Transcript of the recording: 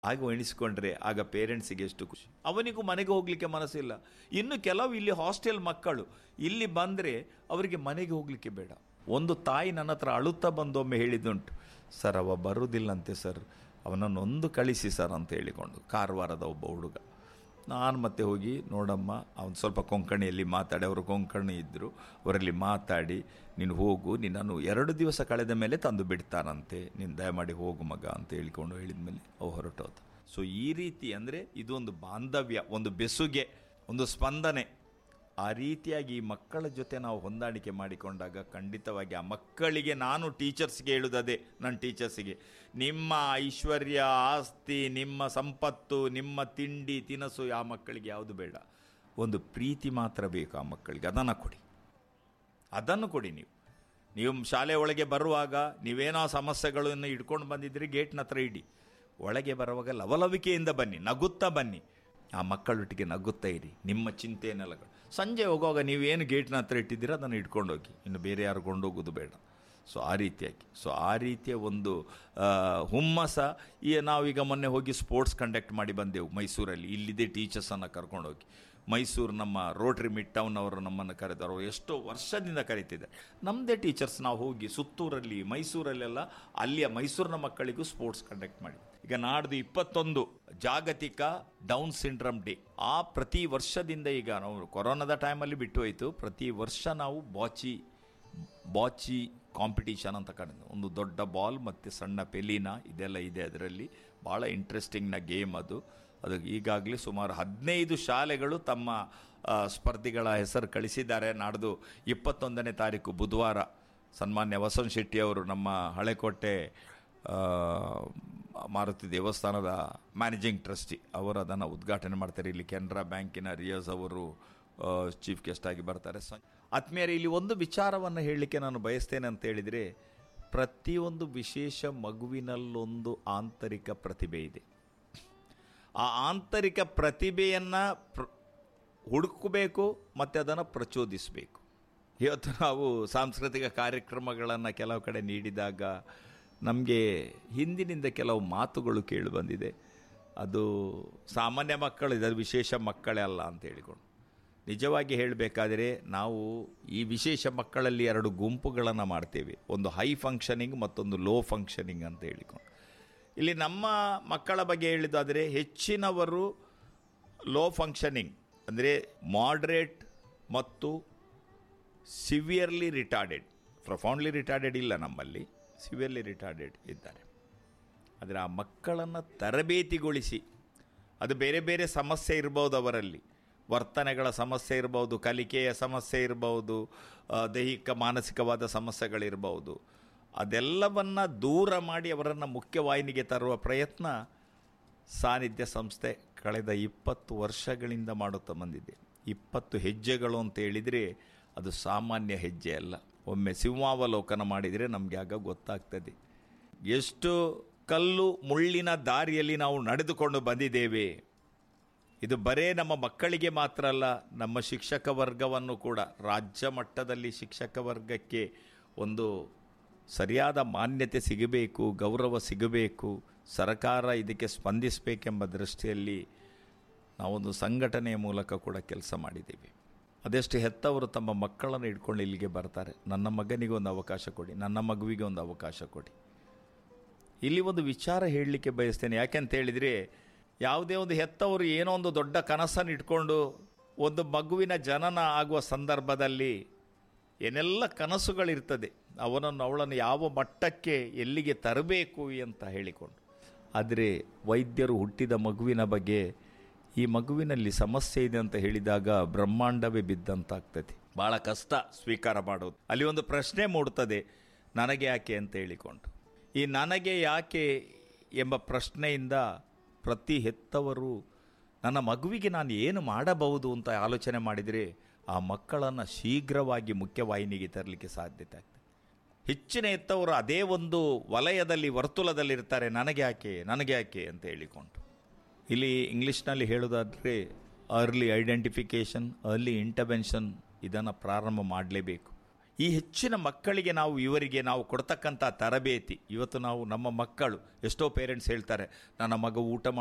ಆಗ ಎಣಿಸ್ಕೊಂಡ್ರೆ ಆಗ ಪೇರೆಂಟ್ಸಿಗೆ ಎಷ್ಟು ಖುಷಿ ಅವನಿಗೂ ಮನೆಗೆ ಹೋಗ್ಲಿಕ್ಕೆ ಮನಸ್ಸಿಲ್ಲ ಇನ್ನು ಕೆಲವು ಇಲ್ಲಿ ಹಾಸ್ಟೆಲ್ ಮಕ್ಕಳು ಇಲ್ಲಿ ಬಂದರೆ ಅವರಿಗೆ ಮನೆಗೆ ಹೋಗ್ಲಿಕ್ಕೆ ಬೇಡ ಒಂದು ತಾಯಿ ನನ್ನ ಹತ್ರ ಅಳುತ್ತಾ ಬಂದೊಮ್ಮೆ ಹೇಳಿದ್ದುಂಟು ಸರ್ ಅವ ಬರುವುದಿಲ್ಲಂತೆ ಸರ್ ಅವನನ್ನೊಂದು ಕಳಿಸಿ ಸರ್ ಅಂತ ಹೇಳಿಕೊಂಡು ಕಾರವಾರದ ಒಬ್ಬ ಹುಡುಗ ನಾನು ಮತ್ತೆ ಹೋಗಿ ನೋಡಮ್ಮ ಅವನು ಸ್ವಲ್ಪ ಕೊಂಕಣಿಯಲ್ಲಿ ಮಾತಾಡಿ ಅವರು ಕೊಂಕಣಿ ಇದ್ದರು ಅವರಲ್ಲಿ ಮಾತಾಡಿ ನೀನು ಹೋಗು ನಿನ್ನನ್ನು ಎರಡು ದಿವಸ ಕಳೆದ ಮೇಲೆ ತಂದು ಬಿಡ್ತಾರಂತೆ ನೀನು ದಯಮಾಡಿ ಹೋಗು ಮಗ ಅಂತ ಹೇಳಿಕೊಂಡು ಹೇಳಿದ ಮೇಲೆ ಅವು ಹೊರಟೋದ ಸೊ ಈ ರೀತಿ ಅಂದರೆ ಇದೊಂದು ಬಾಂಧವ್ಯ ಒಂದು ಬೆಸುಗೆ ಒಂದು ಸ್ಪಂದನೆ ಆ ರೀತಿಯಾಗಿ ಈ ಮಕ್ಕಳ ಜೊತೆ ನಾವು ಹೊಂದಾಣಿಕೆ ಮಾಡಿಕೊಂಡಾಗ ಖಂಡಿತವಾಗಿ ಆ ಮಕ್ಕಳಿಗೆ ನಾನು ಟೀಚರ್ಸ್ಗೆ ಹೇಳುವುದೇ ನನ್ನ ಟೀಚರ್ಸಿಗೆ ನಿಮ್ಮ ಐಶ್ವರ್ಯ ಆಸ್ತಿ ನಿಮ್ಮ ಸಂಪತ್ತು ನಿಮ್ಮ ತಿಂಡಿ ತಿನಸು ಆ ಮಕ್ಕಳಿಗೆ ಯಾವುದು ಬೇಡ ಒಂದು ಪ್ರೀತಿ ಮಾತ್ರ ಬೇಕು ಆ ಮಕ್ಕಳಿಗೆ ಅದನ್ನು ಕೊಡಿ ಅದನ್ನು ಕೊಡಿ ನೀವು ನೀವು ಶಾಲೆ ಒಳಗೆ ಬರುವಾಗ ನೀವೇನೋ ಸಮಸ್ಯೆಗಳನ್ನು ಇಟ್ಕೊಂಡು ಬಂದಿದ್ದರೆ ಗೇಟ್ನ ಹತ್ರ ಇಡಿ ಒಳಗೆ ಬರುವಾಗ ಲವಲವಿಕೆಯಿಂದ ಬನ್ನಿ ನಗುತ್ತಾ ಬನ್ನಿ ಆ ಮಕ್ಕಳೊಟ್ಟಿಗೆ ನಗುತ್ತಾ ಇರಿ ನಿಮ್ಮ ಚಿಂತೆಯನ್ನೆಲ್ಲ ಸಂಜೆ ಹೋಗುವಾಗ ನೀವೇನು ಗೇಟ್ನ ಹತ್ರ ಇಟ್ಟಿದ್ದೀರೋ ಅದನ್ನು ಇಟ್ಕೊಂಡು ಹೋಗಿ ಇನ್ನು ಬೇರೆ ಯಾರು ಕೊಂಡೋಗೋದು ಬೇಡ ಸೊ ಆ ರೀತಿಯಾಗಿ ಸೊ ಆ ರೀತಿಯ ಒಂದು ಆ, ಹುಮ್ಮಸ ಈ ನಾವೀಗ ಮೊನ್ನೆ ಹೋಗಿ ಸ್ಪೋರ್ಟ್ಸ್ ಕಂಡಕ್ಟ್ ಮಾಡಿ ಬಂದೆವು ಮೈಸೂರಲ್ಲಿ ಇಲ್ಲಿದೆ ಟೀಚರ್ಸನ್ನು ಕರ್ಕೊಂಡೋಗಿ ಮೈಸೂರು ನಮ್ಮ ರೋಟ್ರಿ ಮಿಡ್ ಟೌನ್ ಅವರು ನಮ್ಮನ್ನು ಕರೆದರು ಅವರು ಎಷ್ಟೋ ವರ್ಷದಿಂದ ಕರೀತಿದ್ದಾರೆ ನಮ್ಮದೇ ಟೀಚರ್ಸ್ ನಾವು ಹೋಗಿ ಸುತ್ತೂರಲ್ಲಿ ಮೈಸೂರಲ್ಲೆಲ್ಲ ಅಲ್ಲಿಯ ಮೈಸೂರಿನ ಮಕ್ಕಳಿಗೂ ಸ್ಪೋರ್ಟ್ಸ್ ಕಂಡಕ್ಟ್ ಮಾಡಿ ಈಗ ನಾಡ್ದು ಇಪ್ಪತ್ತೊಂದು ಜಾಗತಿಕ ಡೌನ್ ಸಿಂಡ್ರಮ್ ಡೇ ಆ ಪ್ರತಿ ವರ್ಷದಿಂದ ಈಗ ನಾವು ಕೊರೋನಾದ ಟೈಮಲ್ಲಿ ಬಿಟ್ಟು ಹೋಯಿತು ಪ್ರತಿ ವರ್ಷ ನಾವು ಬಾಚಿ ಬಾಚಿ ಕಾಂಪಿಟೀಷನ್ ಅಂತ ಕರೆದು ಒಂದು ದೊಡ್ಡ ಬಾಲ್ ಮತ್ತು ಸಣ್ಣ ಪೆಲಿನ ಇದೆಲ್ಲ ಇದೆ ಅದರಲ್ಲಿ ಭಾಳ ಇಂಟ್ರೆಸ್ಟಿಂಗ್ನ ಗೇಮ್ ಅದು ಅದು ಈಗಾಗಲೇ ಸುಮಾರು ಹದಿನೈದು ಶಾಲೆಗಳು ತಮ್ಮ ಆ, ಸ್ಪರ್ಧಿಗಳ ಹೆಸರು ಕಳಿಸಿದ್ದಾರೆ ನಾಡ್ದು ಇಪ್ಪತ್ತೊಂದನೇ ತಾರೀಕು ಬುಧವಾರ ಸನ್ಮಾನ್ಯ ವಸಂತ್ ಶೆಟ್ಟಿ ಅವರು ನಮ್ಮ ಹಳೆಕೋಟೆ ಆ, ಮಾರುತಿ ದೇವಸ್ಥಾನದ ಮ್ಯಾನೇಜಿಂಗ್ ಟ್ರಸ್ಟಿ ಅವರು ಅದನ್ನು ಉದ್ಘಾಟನೆ ಮಾಡ್ತಾರೆ ಇಲ್ಲಿ ಕೆನರಾ ಬ್ಯಾಂಕಿನ ರಿಯಾಜ್ ಅವರು ಚೀಫ್ ಗೆಸ್ಟ್ ಆಗಿ ಬರ್ತಾರೆ ಸ- ಆತ್ಮೀಯರೇ ಇಲ್ಲಿ ಒಂದು ವಿಚಾರವನ್ನು ಹೇಳಲಿಕ್ಕೆ ನಾನು ಬಯಸ್ತೇನೆ ಅಂತ ಹೇಳಿದರೆ ಪ್ರತಿಯೊಂದು ವಿಶೇಷ ಮಗುವಿನಲ್ಲೊಂದು ಆಂತರಿಕ ಪ್ರತಿಭೆ ಇದೆ ಆ ಆಂತರಿಕ ಪ್ರತಿಭೆಯನ್ನು ಪ್ರ ಹುಡುಕಬೇಕು ಮತ್ತು ಅದನ್ನು ಪ್ರಚೋದಿಸಬೇಕು ಇವತ್ತು ನಾವು ಸಾಂಸ್ಕೃತಿಕ ಕಾರ್ಯಕ್ರಮಗಳನ್ನು ಕೆಲವು ಕಡೆ ನೀಡಿದಾಗ ನಮಗೆ ಹಿಂದಿನಿಂದ ಕೆಲವು ಮಾತುಗಳು ಕೇಳಿ ಬಂದಿದೆ ಅದು ಸಾಮಾನ್ಯ ಮಕ್ಕಳು ಇದು ವಿಶೇಷ ಮಕ್ಕಳೇ ಅಲ್ಲ ಅಂತ ಹೇಳಿಕೊಂಡು ನಿಜವಾಗಿ ಹೇಳಬೇಕಾದರೆ ನಾವು ಈ ವಿಶೇಷ ಮಕ್ಕಳಲ್ಲಿ ಎರಡು ಗುಂಪುಗಳನ್ನು ಮಾಡ್ತೇವೆ ಒಂದು ಹೈ ಫಂಕ್ಷನಿಂಗ್ ಮತ್ತೊಂದು ಲೋ ಫಂಕ್ಷನಿಂಗ್ ಅಂತ ಹೇಳಿಕೊಂಡು ಇಲ್ಲಿ ನಮ್ಮ ಮಕ್ಕಳ ಬಗ್ಗೆ ಹೇಳಿದಾದರೆ ಹೆಚ್ಚಿನವರು ಲೋ ಫಂಕ್ಷನಿಂಗ್ ಅಂದರೆ ಮಾಡ್ರೇಟ್ ಮತ್ತು ಸಿವಿಯರ್ಲಿ ರಿಟಾರ್ಡೆಡ್ ಪ್ರೊಫೌಂಡ್ಲಿ ರಿಟಾರ್ಡೆಡ್ ಇಲ್ಲ ನಮ್ಮಲ್ಲಿ ಸಿವಿಯರ್ಲಿ ರಿಟಾರ್ಡೆಡ್ ಇದ್ದಾರೆ ಆದರೆ ಆ ಮಕ್ಕಳನ್ನು ತರಬೇತಿಗೊಳಿಸಿ ಅದು ಬೇರೆ ಬೇರೆ ಸಮಸ್ಯೆ ಇರ್ಬೋದು ಅವರಲ್ಲಿ ವರ್ತನೆಗಳ ಸಮಸ್ಯೆ ಇರ್ಬೋದು ಕಲಿಕೆಯ ಸಮಸ್ಯೆ ಇರ್ಬೋದು ಆ, ದೈಹಿಕ ಮಾನಸಿಕವಾದ ಸಮಸ್ಯೆಗಳಿರ್ಬೋದು ಅದೆಲ್ಲವನ್ನು ದೂರ ಮಾಡಿ ಅವರನ್ನು ಮುಖ್ಯವಾಹಿನಿಗೆ ತರುವ ಪ್ರಯತ್ನ ಸಾನ್ನಿಧ್ಯ ಸಂಸ್ಥೆ ಕಳೆದ ಇಪ್ಪತ್ತು ವರ್ಷಗಳಿಂದ ಮಾಡುತ್ತಾ ಬಂದಿದೆ ಇಪ್ಪತ್ತು ಹೆಜ್ಜೆಗಳು ಅಂತ ಹೇಳಿದರೆ ಅದು ಸಾಮಾನ್ಯ ಹೆಜ್ಜೆ ಅಲ್ಲ ಒಮ್ಮೆ ಸಿಂಹಾವಲೋಕನ ಮಾಡಿದರೆ ನಮಗೆ ಆಗ ಗೊತ್ತಾಗ್ತದೆ ಎಷ್ಟು ಕಲ್ಲು ಮುಳ್ಳಿನ ದಾರಿಯಲ್ಲಿ ನಾವು ನಡೆದುಕೊಂಡು ಬಂದಿದ್ದೇವೆ ಇದು ಬರೇ ನಮ್ಮ ಮಕ್ಕಳಿಗೆ ಮಾತ್ರ ಅಲ್ಲ ನಮ್ಮ ಶಿಕ್ಷಕ ವರ್ಗವನ್ನು ಕೂಡ ರಾಜ್ಯ ಮಟ್ಟದಲ್ಲಿ ಶಿಕ್ಷಕ ವರ್ಗಕ್ಕೆ ಒಂದು ಸರಿಯಾದ ಮಾನ್ಯತೆ ಸಿಗಬೇಕು ಗೌರವ ಸಿಗಬೇಕು ಸರ್ಕಾರ ಇದಕ್ಕೆ ಸ್ಪಂದಿಸಬೇಕೆಂಬ ದೃಷ್ಟಿಯಲ್ಲಿ ನಾವೊಂದು ಸಂಘಟನೆಯ ಮೂಲಕ ಕೂಡ ಕೆಲಸ ಮಾಡಿದ್ದೀವಿ ಅದೆಷ್ಟು ಹೆತ್ತವರು ತಮ್ಮ ಮಕ್ಕಳನ್ನು ಇಟ್ಕೊಂಡು ಇಲ್ಲಿಗೆ ಬರ್ತಾರೆ ನನ್ನ ಮಗನಿಗೆ ಒಂದು ಅವಕಾಶ ಕೊಡಿ ನನ್ನ ಮಗುವಿಗೆ ಒಂದು ಅವಕಾಶ ಕೊಡಿ ಇಲ್ಲಿ ಒಂದು ವಿಚಾರ ಹೇಳಲಿಕ್ಕೆ ಬಯಸ್ತೇನೆ ಯಾಕೆಂತ ಹೇಳಿದರೆ ಯಾವುದೇ ಒಂದು ಹೆತ್ತವರು ಏನೋ ಒಂದು ದೊಡ್ಡ ಕನಸನ್ನು ಇಟ್ಕೊಂಡು ಒಂದು ಮಗುವಿನ ಜನನ ಆಗುವ ಸಂದರ್ಭದಲ್ಲಿ ಏನೆಲ್ಲ ಕನಸುಗಳಿರ್ತದೆ ಅವನನ್ನು ಅವಳನ್ನು ಯಾವ ಮಟ್ಟಕ್ಕೆ ಎಲ್ಲಿಗೆ ತರಬೇಕು ಅಂತ ಹೇಳಿಕೊಂಡು ಆದರೆ ವೈದ್ಯರು ಹುಟ್ಟಿದ ಮಗುವಿನ ಬಗ್ಗೆ ಈ ಮಗುವಿನಲ್ಲಿ ಸಮಸ್ಯೆ ಇದೆ ಅಂತ ಹೇಳಿದಾಗ ಬ್ರಹ್ಮಾಂಡವೇ ಬಿದ್ದಂತಾಗ್ತದೆ ಭಾಳ ಕಷ್ಟ ಸ್ವೀಕಾರ ಮಾಡೋದು ಅಲ್ಲಿ ಒಂದು ಪ್ರಶ್ನೆ ಮೂಡ್ತದೆ ನನಗೆ ಯಾಕೆ ಅಂತ ಹೇಳಿಕೊಂಡು ಈ ನನಗೆ ಯಾಕೆ ಎಂಬ ಪ್ರಶ್ನೆಯಿಂದ ಪ್ರತಿ ಹೆತ್ತವರು ನನ್ನ ಮಗುವಿಗೆ ನಾನು ಏನು ಮಾಡಬಹುದು ಅಂತ ಆಲೋಚನೆ ಮಾಡಿದರೆ ಆ ಮಕ್ಕಳನ್ನು ಶೀಘ್ರವಾಗಿ ಮುಖ್ಯವಾಹಿನಿಗೆ ತರಲಿಕ್ಕೆ ಸಾಧ್ಯತೆ ಆಗ್ತದೆ ಹೆಚ್ಚಿನ ಎತ್ತವರು ಅದೇ ಒಂದು ವಲಯದಲ್ಲಿ ವರ್ತುಲದಲ್ಲಿರ್ತಾರೆ ನನಗೆ ಯಾಕೆ ನನಗೆ ಯಾಕೆ ಅಂತ ಹೇಳಿಕೊಂಡು ಇಲ್ಲಿ ಇಂಗ್ಲೀಷ್ನಲ್ಲಿ ಹೇಳೋದಾದರೆ ಅರ್ಲಿ ಐಡೆಂಟಿಫಿಕೇಷನ್ ಅರ್ಲಿ ಇಂಟರ್ವೆನ್ಷನ್ ಇದನ್ನು ಪ್ರಾರಂಭ ಮಾಡಲೇಬೇಕು ಈ ಹೆಚ್ಚಿನ ಮಕ್ಕಳಿಗೆ ನಾವು ಇವರಿಗೆ ನಾವು ಕೊಡ್ತಕ್ಕಂಥ ತರಬೇತಿ ಇವತ್ತು ನಾವು ನಮ್ಮ ಮಕ್ಕಳು ಎಷ್ಟೋ ಪೇರೆಂಟ್ಸ್ ಹೇಳ್ತಾರೆ ನನ್ನ ಮಗ ಊಟ